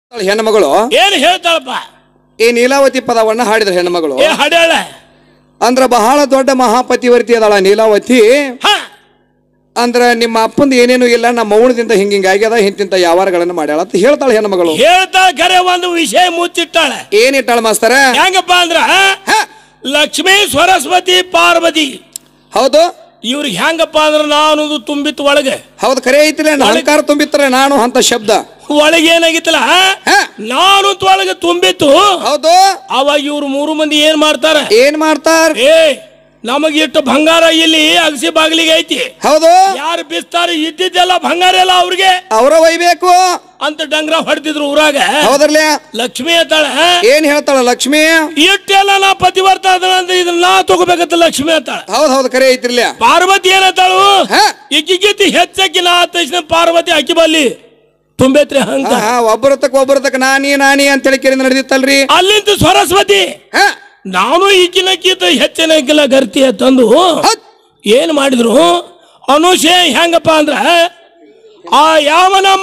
ಹೆಣ್ಮಗಳು ಏನ್ ಹೇಳ್ತಾಳಪ್ಪ ಈ ನೀಲಾವತಿ ಪದವನ್ನ ಹಾಡಿದ್ರು ಹೆಣ್ಮಗಳು ಏ ಹಡ್ಯಾಳ ಅಂದ್ರ ಬಹಳ ದೊಡ್ಡ ಮಹಾಪತಿವರ್ತಿ ಅದಾಳ ನೀಲಾವತಿ ಹ ಅಂದ್ರ ನಿಮ್ಮ ಅಪ್ಪಂದ ಏನೇನು ಇಲ್ಲ ನಮ್ಮ ಮೌನದಿಂದ ಹಿಂಗ ಹಿಂಗ ಆಗ್ಯದ ಹಿಂತಿಂತ ಯಾವಾರಗಳನ್ನ ಮಾಡ್ಯಾಳ ಅಂತ ಹೇಳ್ತಾಳ ಹೆಣ್ಮಗಳು ಹೇಳ್ತಾಳ ಖರೆ ಒಂದು ವಿಷಯ ಮುಚ್ಚಿಟ್ಟಾಳ ಏನ್ ಇಟ್ಟಾಳ ಮಾಸ್ತರ ಹೆಂಗಪ್ಪ ಅಂದ್ರ ಹ, ಲಕ್ಷ್ಮೀ ಸರಸ್ವತಿ ಪಾರ್ವತಿ ಹೌದು ಇವ್ರಿಗೆ ಹೆಂಗಪ್ಪ ಅಂದ್ರ ನಾನು ತುಂಬಿತ್ತು ಒಳಗೆ ಹೌದು ಖರೆ ಐತಿಲ್ಲ ಅಹಂಕಾರ ತುಂಬಿತ್ತರ ನಾನು ಅಂತ ಶಬ್ದ ಒಳಗೆ ಏನಾಗಿತ್ತಲ್ಲ ಹ, ನಾನು ಒಳಗೆ ತುಂಬಿತ್ತು ಹೌದು ಅವಾಗ ಇವ್ರು ಮೂರು ಮಂದಿ ಏನ್ ಮಾಡ್ತಾರ ಏನ್ ಮಾಡ್ತಾರ ಏ ನಮಗ್ ಇಟ್ಟು ಬಂಗಾರ ಇಲ್ಲಿ ಅಗಸಿ ಬಾಗಿಲಿಗೆ ಐತಿ ಹೌದು ಯಾರು ಬಿಸ್ತಾರ ಇದ್ದಿದ್ದೆಲ್ಲ ಬಂಗಾರ ಎಲ್ಲ ಅವ್ರಿಗೆ ಅವ್ರ ಒಯ್ಬೇಕು ಅಂತ ಡಂಗ್ರ ಹೊಡೆದಿದ್ರು ಊರಾಗ ಹೌದ್ರಲ್ಲ ಲಕ್ಷ್ಮಿ ಅಂತಾಳ ಏನ್ ಹೇಳ್ತಾಳ ಲಕ್ಷ್ಮಿ ಇಟ್ಟೆಲ್ಲ ನಾ ಪತಿವರ್ತ ಅಂದ್ರೆ ಇದನ್ನ ನಾ ತಗೋಬೇಕಂತ ಲಕ್ಷ್ಮಿ ಅಂತಾಳ ಹೌದ್ ಹೌದು ಖರೆ ಐತಿರ್ಲ ಪಾರ್ವತಿ ಏನಂತಾಳು ಹ ಇಕ್ಕಿಗಿತ್ತಿ ಹೆಚ್ಚಕ್ಕಿ ನಾ ಆದ ತಕ್ಷಣ ಪಾರ್ವತಿ ಅಕ್ಕಿ ಬಲ್ಲಿ ತುಂಬೈತ್ರಿ ಹಂಗ ಹಾ ಒಬ್ಬರತಕ್ಕ ಒಬ್ಬರತಕ್ಕ ನಾನಿ ನಾನಿ ಅಂತೇಳಿ ಕೇಳಿ ನಡೆದಿತ್ತಲ್ರಿ ಅಲ್ಲಿಂದ ಸರಸ್ವತಿ ಹ ನಾನು ಈಕಿನಕ್ಕಿಂತ ಹೆಚ್ಚಿನಕ್ಕಿಲ್ಲ ಗರ್ತಿ ತಂದು ಹೌದ್ ಏನ್ ಮಾಡಿದ್ರು ಅನುಷೆ ಹೆಂಗಪ್ಪ ಅಂದ್ರ ಆ ಯಾವ ನಮ್ಮ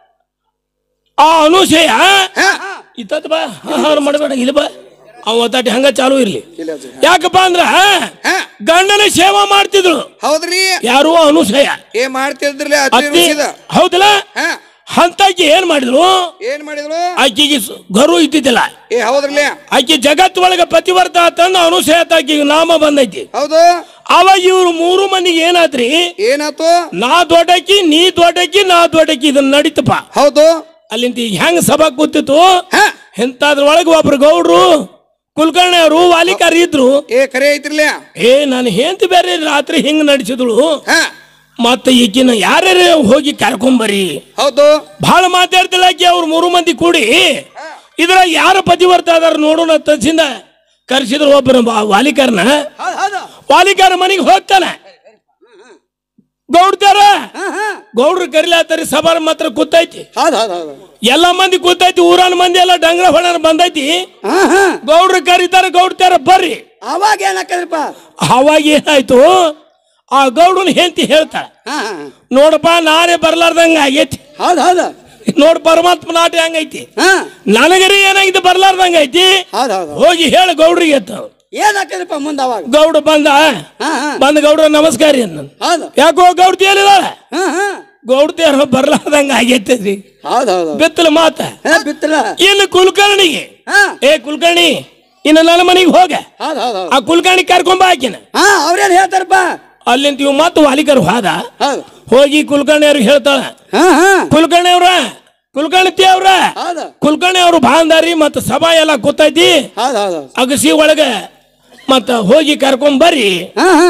ಆ ಅನುಷಯ ಹ ಇತ್ತ ಬಾ ಹಾರ ಮಾಡಬೇಡ ಇಲ್ಲಿ ಬಾ ಅವ ಒತ್ತಾಟಿ ಹಂಗ ಚಾಲು ಇರ್ಲಿ ಇಲ್ಲ ಅದು. ಯಾಕಪ್ಪ ಅಂದ್ರ ಹ ಗಂಡನ ಸೇವಾ ಮಾಡ್ತಿದ್ರು ಹೌದ್ರಿ ಯಾರು ಅನುಸಯ ಏ ಮಾಡ್ತಿದ್ರಲ್ಲ ಅತಿ ಅತ್ತಿ ರುಚಿದ ಹೌದಲ್ಲ ಹ ಹಂತಾಕಿ ಏನ್ ಮಾಡಿದ್ರು ಏನ್ ಮಾಡಿದ್ರು ಆಕಿಗೆ ಸ- ಗರು ಇದ್ದಿದ್ದಿಲ್ಲ ಏ ಹೌದ್ರಲ್ಲ ಆಕಿ ಜಗತ್ ಒಳಗ ಪತಿವರ್ತ ತಂದು ಅನುಸಯ ಆಕಿಗೆ ನಾಮ ಬಂದೈತಿ ಹೌದು ಅವಾಗ ಇವ್ರು ಮೂರು ಮಂದಿಗೆ ಏನಾತ್ರಿ ಏನಾತು ನಾ ದೊಡ್ಡಕ್ಕಿ ನೀ ದೊಡ್ಡಕ್ಕಿ ನಾ ದೊಡ್ಡಕ್ಕಿ ಇದನ್ನ ನಡೀತಪ್ಪ ಹೌದು ಅಲ್ಲಿಂದ ಈಗ ಹೆಂಗ್ ಸಭಾ ಕೂತಿತ್ತು ಹ ಎಂತಾದ್ರೊಳಗೆ ಒಬ್ರು ಗೌಡ್ರು ಕುಲಕರ್ಣಿ ಅವರು ವಾಲಿಕಾರ್ ಇದ್ರು ಏ ಕರೆ ಐತಿರ್ಲ ಏ ನಾನು ಹೆಂಡತಿ ಬೇರೆ ರಾತ್ರಿ ಹಿಂಗ್ ನಡೆಸಿದಳು ಹ ಮತ್ತೆ ಈಕಿನ ಯಾರ್ಯಾರ ಹೋಗಿ ಕರ್ಕೊಂಬರಿ ಹೌದು ಬಹಳ ಮಾತಾಡ್ತಿಲ್ಲ ಆಕಿ ಅವ್ರು ಮೂರು ಮಂದಿ ಕೂಡಿ ಇದ್ರ ಯಾರ ಪತಿವರ್ತ ಅದಾರ ನೋಡೋಣ ತಚ್ಚಿಂದ ಕರ್ಸಿದ್ರು ಒಬ್ಬರ ವಾಲಿಕಾರನ ವಾಲಿಕಾರ ಮನೆಗೆ ಹೋಗ್ತಾನೆ ಗೌಡ್ತಾರ ಗೌಡ್ರು ಕರಿಲಾತಾರಿ ಸಭಾ ಮಾತ್ರ ಕೂತೈತಿ ಹೌದು ಹೌದು ಹೌದು ಎಲ್ಲ ಮಂದಿ ಕೂತೈತಿ ಊರನ ಮಂದಿ ಎಲ್ಲ ಡಂಗ್ರ ಹೊಳ ಬಂದೈತಿ ಹಾ ಹಾ ಗೌಡ್ರು ಕರೀತಾರ ಗೌಡ್ತಾರ ಬರ್ರಿ ಅವಾಗ ಏನಾಕದ್ರಪ್ಪ ಅವಾಗ ಏನಾಯ್ತು ಆ ಗೌಡನ ಹೆಂಡತಿ ಹೇಳ್ತಾಳ ಹಾ ಹಾ ನೋಡಪ್ಪ ನಾನೇ ಬರ್ಲಾರ್ದಂಗ ಆಗೈತಿ ಹೌದು ಹೌದು ನೋಡ್ ಪರಮಾತ್ಮ ನಾಟ ಹೆಂಗೈತಿ ಹಾ ನನಗರಿ ಏನಾಗಿದೆ ಬರ್ಲಾರ್ದಂಗ ಐತಿ ಹೌದು ಹೌದು ಹೋಗಿ ಹೇಳ ಗೌಡ್ರಿಗೆ ಅಂತ ಏನಾಕದ್ರಪ್ಪ ಮುಂದೆ ಅವಾಗ ಗೌಡ ಬಂದ ಹಾ ಹಾ ಬಂದ ಗೌಡ್ರ ನಮಸ್ಕಾರ ಅಂದ ಹೌದು ಯಾಕೋ ಗೌಡ್ತಿ ಹೇಳಿದ ಹಾ ಹಾ ಗೌಡ್ತಿ ಯಾರೋ ಬರ್ಲಾರ್ದಂಗ ಆಗೈತಿ ಹೌದು ಹೌದು ಬಿತ್ತಲ ಮಾತ ಹಾ ಬಿತ್ತಲ್ಲ ಇನ್ನು ಕುಲಕರ್ಣಿಗೆ ಹಾ ಏ ಕುಲಕರ್ಣಿ ಇನ್ನು ನನ್ನ ಮನೆಗೆ ಹೋಗ ಹೌದು ಹೌದು ಹೌದು ಆ ಕುಲಕರ್ಣಿ ಕರ್ಕೊಂಬ ಹಾಕಿನ ಹಾ ಅವ್ರೇನ್ ಹೇಳ್ತಾರಪ್ಪ ಅಲ್ಲಿಂದ ಇವ್ ಮತ್ತೆ ವಾಲಿಕರ್ ಹೋದ ಹೌದು ಹೋಗಿ ಕುಲಕರ್ಣಿ ಅವ್ರಿಗೆ ಹೇಳ್ತಾಳ ಹಾ ಹಾ ಕುಲಕರ್ಣಿ ಅವ್ರ ಕುಲಕರ್ಣಿ ಅವ್ರ ಹೌದು ಕುಲಕರ್ಣಿ ಅವರು ಬಾಂದಾರಿ ಮತ್ತ ಸಭಾ ಎಲ್ಲ ಕೂತೈತಿ ಹೌದು ಹೌದು ಅಗಸಿ ಒಳಗ ಮತ್ತ ಹೋಗಿ ಕರ್ಕೊಂಡ್ ಬರ್ರಿ ಹಾ ಹಾ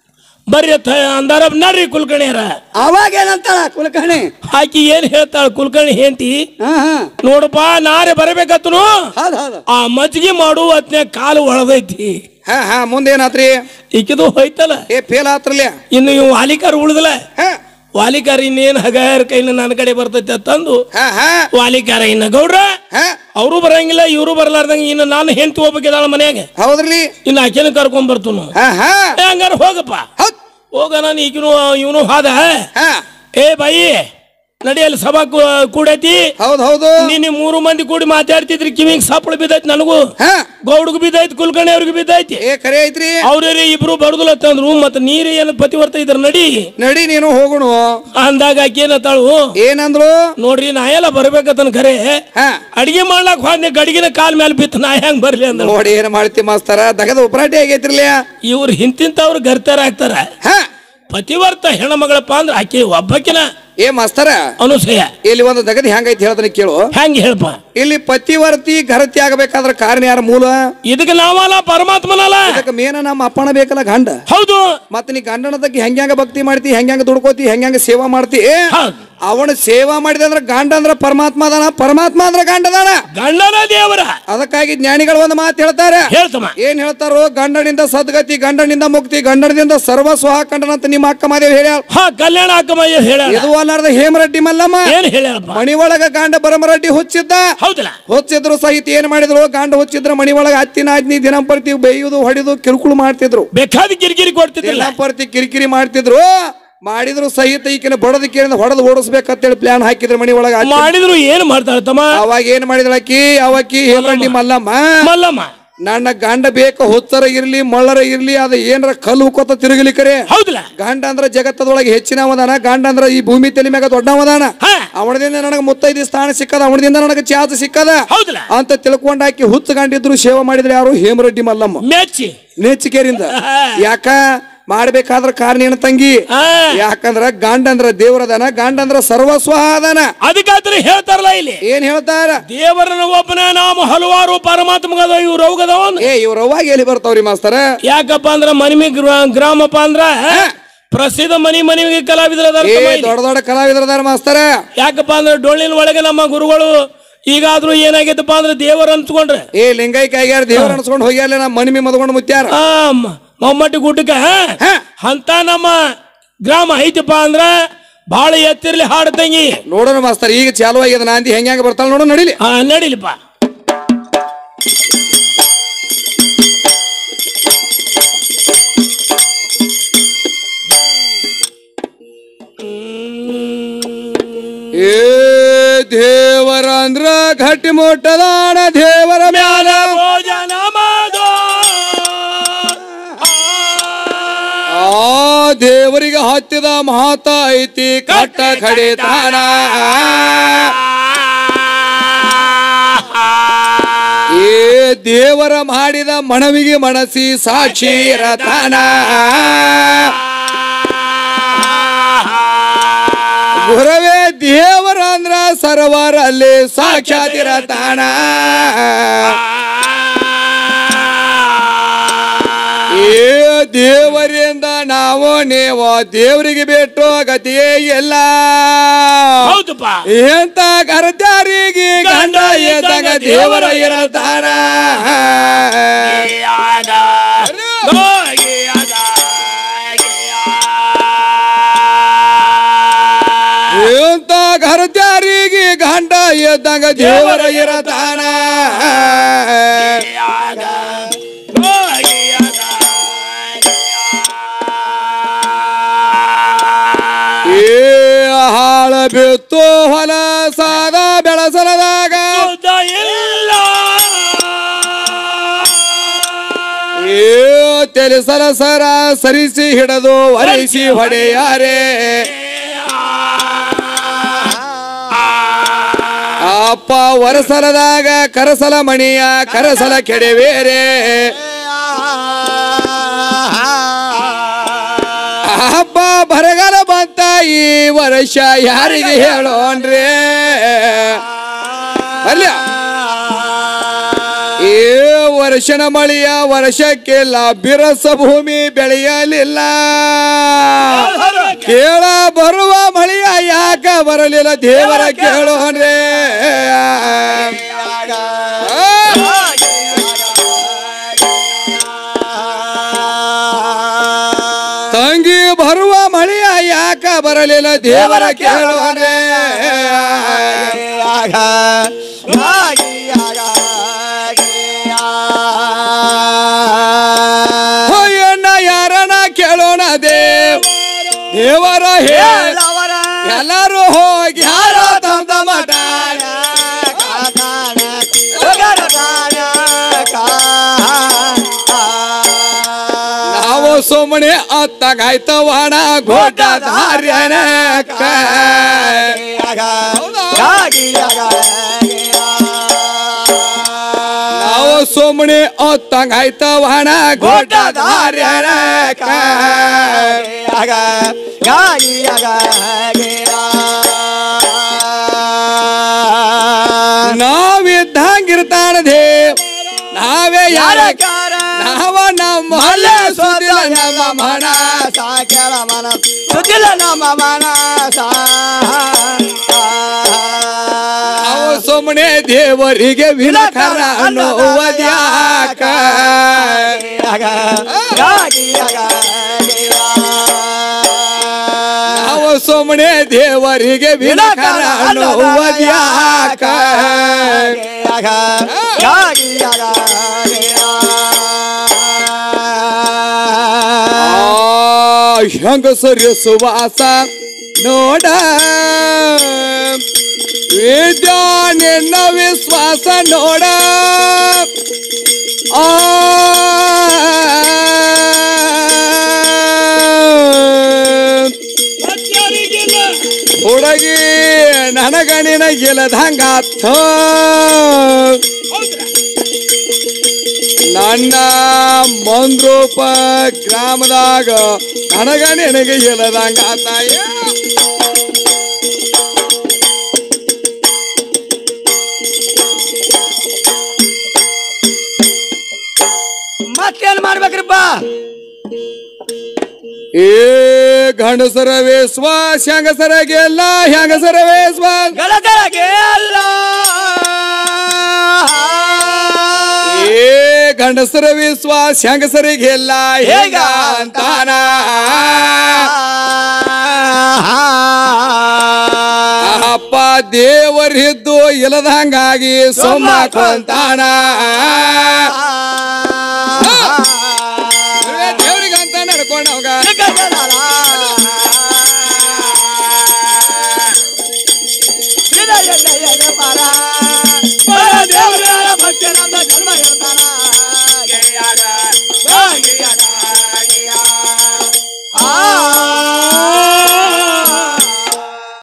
ಬರ್ರಿ ಅಂತ ಅಂದಾರ ನಡ್ರಿ ಕುಲಕರ್ಣಿಯರ ಅವಾಗ ಏನಂತಾಳ ಕುಲಕರ್ಣಿ ಆಕಿ ಏನ್ ಹೇಳ್ತಾಳ ಕುಲಕರ್ಣಿ ಹೆಂಡತಿ ಹಾ ಹಾ ನೋಡಪ್ಪ ನಾರೇ ಬರಬೇಕತ್ತನು ಹೌದು ಹೌದು ಆ ಮಜ್ಜಿಗೆ ಮಾಡು ಅತ್ನೆ ಕಾಲು ಒಳದೈತಿ ಹಾ ಹಾ ಮುಂದೇನಾತ್ರಿ ಈಕಿದು ಹೋಯ್ತಲ್ಲ ಏ ಫೇಲ್ ಆತ್ರಲ್ಯ ಇನ್ನು ಇವ್ ವಾಲಿಕಾರ ಉಳಿದಲ್ಲ ಹಾ ವಾಲಿಕಾರ ಇನ್ನೇನ್ ಹಗಾರ ಕೈನ ನನ್ನ ಕಡೆ ಬರ್ತೈತೆ ತಂದು ಹಾ ಹಾ ವಾಲಿಕಾರ ಇನ್ನ ಗೌಡ್ರ ಹಾ ಅವರು ಬರಂಗಿಲ್ಲ ಇವರು ಬರ್ಲಾರ್ದಂಗ ಇನ್ನು ನಾನು ಹೆಂಡತಿ ಹೋಗ್ಬೇಕಿದಾಳ ಮನ್ಯಾಗ ಹೌದ್ರಿ ಇನ್ನು ಆಕೆನ ಕರ್ಕೊಂಡ್ ಬರ್ತನು ಹಾ ಹಾ ಹಂಗಾರ ಹೋಗಪ್ಪ ಹೌದ್ ಹೋಗ ನಾನು ಈಗಿನು ಇವನು ಹಾದ ಹಾ ಏ ಬಾಯಿ ನಡಿಯಲ್ಲಿ ಸಭಾ ಕೂ- ಕೂಡೈತಿ ಹೌದ್ ಹೌದು ನೀನು ಮೂರು ಮಂದಿ ಕೂಡಿ ಮಾತಾಡ್ತಿದ್ರಿ ಕಿವಿಗೆ ಸಪ್ಪಳ ಬಿದ್ದೈತಿ ನನಗೂ ಹಾ ಗೌಡ್ಗೂ ಬಿದ್ದೈತಿ ಕುಲ್ಕರ್ಣಿ ಅವ್ರಿಗೆ ಬಿದ್ದೈತಿ ಏ ಕರೆ ಐತ್ರಿ ಅವ್ರೇ ಇಬ್ರು ಬಡದಲ್ಲ ತಂದ್ರು ಮತ್ತೆ ನೀರೇ ಏನು ಪತಿವರ್ತ ಇದ್ರ ನಡಿ ನಡಿ ನೀನು ಹೋಗುಣು ಅಂದಾಗ ಆಕಿ ಏನತ್ತಾಳು ಏನಂದ್ರು ನೋಡ್ರಿ ನಾ ಎಲ್ಲ ಬರ್ಬೇಕತನ ಖರೆ ಹಾ ಅಡಿಗೆ ಮಾಡ್ಲಾಕ್ ಹೋದ್ನೆ ಗಡಿಗಿನ ಕಾಲ್ ಮೇಲೆ ಬಿತ್ತು ನಾ ಹೆಂಗ್ ಬರ್ಲಿ ಅಂದ ನೋಡಿ ಏನ್ ಮಾಡ್ತಿ ಮಾಸ್ತರ ದಗದ ಉಪರಾಟಿ ಆಗೈತ್ರಿಲ್ಯ ಇವ್ರು ಹಿಂತಿಂತವ್ರು ಗರ್ತಾರ ಆಗ್ತಾರ ಹಾ ಪತಿವರ್ತ ಹೆಣ್ಮಗಳಪ್ಪ ಅಂದ್ರೆ ಆಕಿ ಒಬ್ಬಕಿನ ಏ ಮಾಸ್ತರ ಅನುಸಯ ಇಲ್ಲಿ ಒಂದು ದಗದ ಹೆಂಗೈತಿ ಹೇಳ್ತಾನೆ ಕೇಳು ಹೆಂಗ್ ಹೇಳ್ಪ ಇಲ್ಲಿ ಪತಿವರ್ತಿ ಘರತಿ ಆಗಬೇಕಾದ್ರ ಕಾರಣ ಯಾರ ಮೂಲ ಇದಕ್ಕೆ ನಾವಲ್ಲ ಪರಮಾತ್ಮನಲ್ಲ ಅದಕ್ಕೆ ಮೇನ ನಮ್ಮ ಅಪ್ಪಣ ಬೇಕಲ್ಲ ಗಂಡ ಹೌದು ಮತ್ತ ನೀ ಗಂಡನದಕ್ಕೆ ಹೆಂಗ್ಯಾಂಗ ಭಕ್ತಿ ಮಾಡ್ತಿ ಹೆಂಗ್ಯಾಂಗ ದುಡ್ಕೋತಿ ಹೆಂಗ್ಯಾಂಗ ಸೇವಾ ಮಾಡ್ತಿ ಹೌದು ಅವನ ಸೇವಾ ಮಾಡಿದ ಅಂದ್ರ ಗಂಡ ಅಂದ್ರ ಪರಮಾತ್ಮ ಅದಾನ ಪರಮಾತ್ಮ ಅಂದ್ರ ಗಂಡ ಅದಾನ ಗಂಡನ ದೇವರ ಅದಕ್ಕಾಗಿ ಜ್ಞಾನಿಗಳು ಒಂದು ಮಾತು ಹೇಳ್ತಾರೆ ಹೇಳ್ತಮ್ಮ ಏನ್ ಹೇಳ್ತಾರೋ ಗಂಡನಿಂದ ಸದ್ಗತಿ ಗಂಡನಿಂದ ಮುಕ್ತಿ ಗಂಡನಿಂದ ಸರ್ವ ಸ್ವಾಹ ಕಂಡನಂತ ನಿಮ್ಮ ಅಕ್ಕ ಮಾದೇವ್ ಹೇಳ್ಯಾಳ ಹಾ ಕಲ್ಯಾಣ ಅಕ್ಕಮಯ್ಯ ಹೇಳ ಇದು ಅಲ್ಲಾರ್ದ ಹೇಮರೆಡ್ಡಿ ಮಲ್ಲಮ್ಮ ಏನ್ ಹೇಳಪ್ಪ ಮಣಿ ಒಳಗ ಗಂಡ ಬರಮರೆಡ್ಡಿ ಹುಚ್ಚಿದ್ದ ಹೌದಲ್ಲ ಹುಚ್ಚಿದ್ರು ಸಹಿತ ಏನ್ ಮಾಡಿದ್ರು ಗಂಡ ಹುಚ್ಚಿದ್ರ ಮಣಿ ಒಳಗ ಹತ್ತಿನ ಆಜ್ನಿ ದಿನಂಪರ್ತಿ ಬೈಯುದು ಹೊಡಿದು ಕಿರುಕುಳು ಮಾಡ್ತಿದ್ರು ಬೇಕಾದ ಕಿರಿಕಿರಿ ಕೊಡ್ತಿದ್ದಿಲ್ಲ ದಿನಂಪರ್ತಿ ಕಿರಿಕಿರಿ ಮಾಡ್ತಿದ್ರು ಮಾಡಿದ್ರು ಸಹಿತ ಈಕಿನ ಬಡದಕ್ಕೆ ಹೊಡೆದು ಓಡಿಸ್ಬೇಕಂತೇಳಿ ಪ್ಲಾನ್ ಹಾಕಿದ್ರು ಮನಿ ಒಳಗ ಮಾಡಿದ್ರು ಏನ್ ಮಾಡ್ತಾಳ ತಮ್ಮ ಅವಾಗ ಏನ್ ಮಾಡಿದಳ ಆಕಿ ಅವಕಿ ಹೇಮಂಡಿ ಮಲ್ಲಮ್ಮ ಮಲ್ಲಮ್ಮ ನನ್ನ ಗಂಡ ಬೇಕು ಹುತ್ತರ ಇರ್ಲಿ ಮಳ್ಳರ ಇರ್ಲಿ ಅದ ಏನ್ರ ಕಲ್ಲು ಹುಕ್ಕೋತ ತಿರುಗಲಿ ಕರೆ ಹೌದಲ್ಲ ಗಂಡ ಅಂದ್ರ ಜಗತ್ತದೊಳಗೆ ಹೆಚ್ಚಿನವದಾನ ಗಂಡ ಅಂದ್ರ ಈ ಭೂಮಿ ತಲೆ ಮ್ಯಾಗ ದೊಡ್ಡವದಾನ ಹಾ ಅವನದಿಂದ ನನಗೆ ಮುತ್ತೈದಿ ಸ್ಥಾನ ಸಿಕ್ಕದ ಅವನದಿಂದ ನನಗೆ ಚಾತ ಸಿಕ್ಕದ ಹೌದಲ್ಲ ಅಂತ ತಿಳ್ಕೊಂಡ್ ಹಾಕಿ ಹುತ್ತು ಗಂಡಿದ್ರು ಸೇವೆ ಮಾಡಿದ್ರೆ ಯಾರು ಹೇಮರೆಡ್ಡಿ ಮಲ್ಲಮ್ಮ ಮೆಚ್ಚಿ ನೆಚ್ಚಿಕೆರಿಂದ ಯಾಕ ಮಾಡ್ಬೇಕಾದ್ರ ಕಾರಣ ಏನ ತಂಗಿ ಹಾ ಯಾಕಂದ್ರ ಗಂಡ ಅಂದ್ರ ದೇವರದಾನ ಗಂಡ ಅಂದ್ರ ಸರ್ವಸ್ವ ಅದಾನ ಅದಕ್ಕಾದ್ರೆ ಹೇಳ್ತಾರಲ್ಲ ಇಲ್ಲಿ ಏನ್ ಹೇಳ್ತಾರ ದೇವರನ ಒಬ್ಬನ ನಾಮ ಹಲವಾರು ಪರಮಾತ್ಮಗದ ಇವ್ರು ರೋಗದವ ಏ ಇವ್ರ ಅವಾಗ ಎಲ್ಲಿ ಬರ್ತಾವ್ರಿ ಮಾಸ್ತರ ಯಾಕಪ್ಪ ಅಂದ್ರ ಮನಿಮಿ ಗ್ರಾ- ಗ್ರಾಮಪ್ಪ ಅಂದ್ರ ಪ್ರಸಿದ್ಧ ಮನಿ ಮನಿಗೆ ಕಲಾವಿದ್ರ ಅದಾರ ಏ ತಮ್ಮ ಇಲ್ಲಿ. ದೊಡ್ಡ ದೊಡ್ಡ ಕಲಾವಿದರದಾರ ಮಾಸ್ತರ ಯಾಕಪ್ಪ ಅಂದ್ರೆ ಡೊಳ್ಳಿನ ಒಳಗೆ ನಮ್ಮ ಗುರುಗಳು ಈಗಾದ್ರೂ ಏನಾಗೈತಪ್ಪ ಅಂದ್ರೆ ದೇವರು ಅನ್ಸ್ಕೊಂಡ್ರೆ ಏ ಲಿಂಗೈಕ ಆಗ್ಯಾರ ದೇವ್ರ ಅನ್ಸ್ಕೊಂಡ್ ಹೋಗ್ಯಾರ ನಮ್ಮ ಮನಿಮಿ ಮದ್ಕೊಂಡ್ ಮುತ್ಯಾರ ಆ ಮ- ಮಮ್ಮಟ್ಟಿ ಗುಡ್ಡಕ್ಕ ಹಾ. ಅಂತ ನಮ್ಮ ಗ್ರಾಮ ಐತಪ್ಪ ಅಂದ್ರ ಬಹಳ ಎತ್ತಿರ್ಲಿ ಹಾಡು ತಂಗಿ ನೋಡೋಣ ಮಾಸ್ತರ್ ಈಗ ಚಾಲು ಆಗ್ಯದ ನಾಂದಿ ಹೆಂಗ ಹೆಂಗ ಬರ್ತಾಳ ನೋಡೋಣ ನಡಿಲಿ ಹಾ ನಡಿಲಿಪ್ಪ ಏ ದೇವರ ಅಂದ್ರ ಗಟ್ಟಿ ಮೊಟ್ಟದಾಣ ದೇವರ ಮ್ಯಾಲ ಭೋಜನ ಮಾಡೋ. ಆ ದೇವರಿಗೆ ಹತ್ತಿದ ಮಹಾತ ಐತಿ ಕಟ್ಟ ಕಡಿತಾನ ಏ ದೇವರ ಮಾಡಿದ ಮನವಿಗೆ ಮನಸಿ ಸಾಕ್ಷಿ ಇರತಾನ ಗುರವೇ ದೇವರ ಅಂದ್ರ ಸರ್ವರಲ್ಲಿ ಸಾಕ್ಷಾತ್ ಇರತಾನ ಏ ದೇವರಿಂದ ನಾವು ನೀವು ದೇವರಿಗೆ ಬಿಟ್ಟು ಗತಿಯೇ ಇಲ್ಲ ಹೌದಪ್ಪ ಎಂತ ಕರಚಾರಿಗೆ ಗಂಡ ಎದ್ದಾಗ ದೇವರ ಇರತಾನ ಎಂತ ಕರಚಾರಿಗೆ ಗಂಡ ಎದ್ದಾಗ ದೇವರ ಇರತಾನ ಏ ಹಾಳ ಬಿತ್ತು ಹೊಲ ಸಾದ ಬೆಳಸಲದಾಗ ಏ ತೆಲಿಸಲ ಸರ ಸರಿಸಿ ಹಿಡದು ಒರೆಸಿ ಹೊಡೆಯಾರೆ ಅಪ್ಪ ವರಸಲದಾಗ ಕರಸಲ ಮಣಿಯ ಕರಸಲ ಕೆಡವೇರೆ ಹಬ್ಬ ಬರಗಾಲ ಬಂತ ಈ ವರ್ಷ ಯಾರಿಗೆ ಹೇಳೋಣ್ರೆ ಅಲ್ಲ ಏ ವರ್ಷನ ಮಳೆಯ ವರ್ಷಕ್ಕೆಲ್ಲ ಬಿರಸ ಭೂಮಿ ಬೆಳೆಯಲಿಲ್ಲ ಕೇಳ ಬರುವ ಮಳೆಯ ಯಾಕ ಬರಲಿಲ್ಲ ದೇವರ ಕೇಳೋಣ್ರೆ ತಂಗಿ ಬರುವ ಮಳೆಯ ಯಾಕ ಬರಲಿಲ್ಲ ದೇವರ ಕೇಳೋಣ್ರೆ ಹೋಯಣ್ಣ ಯಾರನ್ನ ಕೇಳೋಣ ದೇವ್ ದೇವರ ಹೇಳ ಎಲ್ಲರೂ ಹೋಗಿ ಯಾರ ತಮ್ಮ ಮಠ ನಾವು ಸುಮ್ಮನೆ ಅತ್ತಗಾಯ್ತವಾಣ ಗೋಟ ಧಾರ್ಯನ ನಾವು ಸುಮ್ಮನೆ ಅತ್ತಗಾಯ್ತವಾಣ ಗೋಟ ಧಾರ್ಯನ ನಾವಿದ್ದಂಗಿರ್ತಾನ ದೇವ್ ನಾವೇ ಯಾರ ನಾವ ನಮ್ಮ ಹಳ್ಳಿ ಸುದ್ದಿಲ್ಲ ನಮ್ಮ ಮನ ಸಾಕೆಳ ಮನ ಸುದ್ದಿಲ್ಲ ನಮ್ಮ ಮನ ನಾವು ಸುಮ್ಮನೆ ದೇವರಿಗೆ ವಿಲಕರ ಅನ್ನುವುದ್ಯಾಕ ನಾವು ಸುಮ್ಮನೆ ದೇವರಿಗೆ ವಿಲಕರ ಅನ್ನುವುದ್ಯಾಕ ಆ ಹೆಂಗಸರಿ ಸುವಾಸ ನೋಡ ವಿದ್ಯಾ ನಿನ್ನ ವಿಶ್ವಾಸ ನೋಡ ಆ ಮತ್ಯಾರಿಗಿಲ್ಲ. ಹುಡುಗಿ ನನಗಣಿನ ಗೆಲದಂಗಾಥ ಹೌದ್ರಾ? ನನ್ನ ಮಂದ್ರೂಪ ಗ್ರಾಮದಾಗ ನನಗ ನಿನಗೆ ಗೆಲದಂಗಾತ ಮತ್ತೇನ್ ಮಾಡ್ಬೇಕ್ರಿಪ್ಪ ಏ ಗಂಡಸರ ವೇಸ್ವ ಹೆಂಗಸರ ಗೆಲ್ಲ ಹೆಂಗಸರ ವೇಸ್ವ ಗಳಗಳಗೆ ಅಲ್ಲ ಏ ಗಂಡಸರ ವಿಶ್ವಾಸ ಹೆಂಗಸರಿಗೆಲ್ಲ ಹೇಗ ಅಂತಾನ ಅಪ್ಪ ದೇವರಿದ್ದು ಇಲ್ಲದಂಗಾಗಿ ಸೊಮ್ಮ ಕೊಂತಾನ ದೇವ್ರಿಗಂತ ನಡ್ಕೊಂಡವಾಗ ದೇವರ ಭಕ್ತಿ ನಮ್ಮ ಜನ್ಮ ಇರ್ತಾನ ಗೆಳೆಯಾಗ ಗೆಳೆಯಾಗ ಗೆಳೆಯ. ಆ